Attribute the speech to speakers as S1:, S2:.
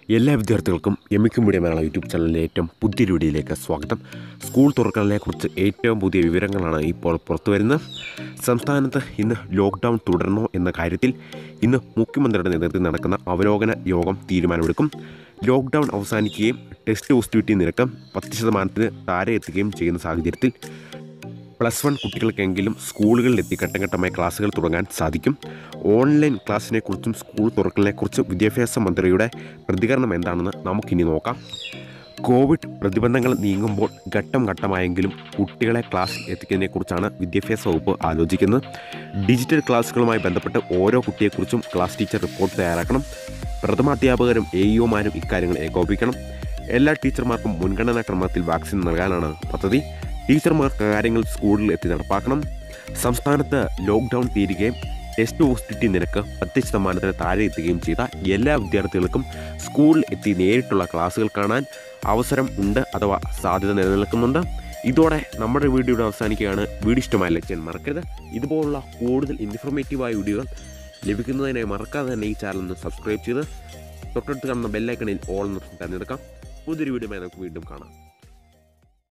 S1: എല്ലാ വിദ്യാർത്ഥികൾക്കും എമിക്കും media Malayalam YouTube ചാനലിലെ ഏറ്റവും പുതിയൊരു വീഡിയോയിലേക്ക് സ്വാഗതം സ്കൂൾ തുറക്കലിനെക്കുറിച്ച് ഏറ്റവും പുതിയ വിവരങ്ങളാണ് ഇപ്പോൾ പുറത്തു വരുന്നത് സംസ്ഥാനത്ത് ഇന്ന് ലോക്ക്ഡൗൺ തുടരണോ എന്ന കാര്യത്തിൽ ഇന്ന് മുഖ്യമന്ത്രിയുടെ നേതൃത്വത്തിൽ നടക്കുന്ന അവലോകന യോഗം തീരുമാനമെടുക്കും ലോക്ക്ഡൗൺ അവസാനിക്കുകയും ടെസ്റ്റ് പോസിറ്റിവിറ്റി നിരക്ക് പത്ത് ശതമാനത്തിന് താഴെ എത്തുകയും ചെയ്യുന്ന സാഹചര്യത്തിൽ പ്ലസ് വൺ കുട്ടികൾക്കെങ്കിലും സ്കൂളുകളിലെത്തി ഘട്ടം ഘട്ടമായി ക്ലാസ്സുകൾ തുടങ്ങാൻ സാധിക്കും ഓൺലൈൻ ക്ലാസ്സിനെക്കുറിച്ചും സ്കൂൾ തുറക്കലിനെക്കുറിച്ചും വിദ്യാഭ്യാസ മന്ത്രിയുടെ പ്രതികരണം എന്താണെന്ന് നമുക്കിനി നോക്കാം കോവിഡ് പ്രതിബന്ധങ്ങൾ നീങ്ങുമ്പോൾ ഘട്ടം ഘട്ടമായെങ്കിലും കുട്ടികളെ ക്ലാസ്സിൽ എത്തിക്കുന്നതിനെക്കുറിച്ചാണ് വിദ്യാഭ്യാസ വകുപ്പ് ആലോചിക്കുന്നത് ഡിജിറ്റൽ ക്ലാസ്സുകളുമായി ബന്ധപ്പെട്ട് ഓരോ കുട്ടിയെക്കുറിച്ചും ക്ലാസ് ടീച്ചർ റിപ്പോർട്ട് തയ്യാറാക്കണം പ്രഥമാധ്യാപകരും എ ഇഒമാരും ഇക്കാര്യങ്ങൾ ഏകോപിക്കണം എല്ലാ ടീച്ചർമാർക്കും മുൻഗണനാ ക്രമത്തിൽ വാക്സിൻ നൽകാനാണ് പദ്ധതി ടീച്ചർമാർ കാര്യങ്ങൾ സ്കൂളിൽ എത്തി നടപ്പാക്കണം സംസ്ഥാനത്ത് ലോക്ക്ഡൗൺ തീരുകയും ടെസ്റ്റ് പോസിറ്റിവിറ്റി നിരക്ക് പത്ത് ശതമാനത്തിന് താഴെ എത്തുകയും ചെയ്ത എല്ലാ വിദ്യാർത്ഥികൾക്കും സ്കൂളിൽ എത്തി നേരിട്ടുള്ള ക്ലാസ്സുകൾ കാണാൻ അവസരം ഉണ്ട് അഥവാ സാധ്യത നിലനിൽക്കുന്നുണ്ട് ഇതോടെ നമ്മുടെ വീഡിയോയുടെ അവസാനിക്കുകയാണ് വീഡിയോ ഇഷ്ടമായ ലൈക്ക് ചെയ്യാൻ മറക്കരുത് ഇതുപോലുള്ള കൂടുതൽ ഇൻഫോർമേറ്റീവായ വീഡിയോകൾ ലഭിക്കുന്നതിനായി മറക്കാതെ തന്നെ ഈ ചാനൽ ഒന്ന് സബ്സ്ക്രൈബ് ചെയ്ത് തൊട്ടടുത്ത് കാണുന്ന ബെല്ലൈക്കണിൽ ഓൾ എന്ന് തിരഞ്ഞെടുക്കാം പുതിയൊരു വീഡിയോയുമായി നമുക്ക് വീണ്ടും കാണാം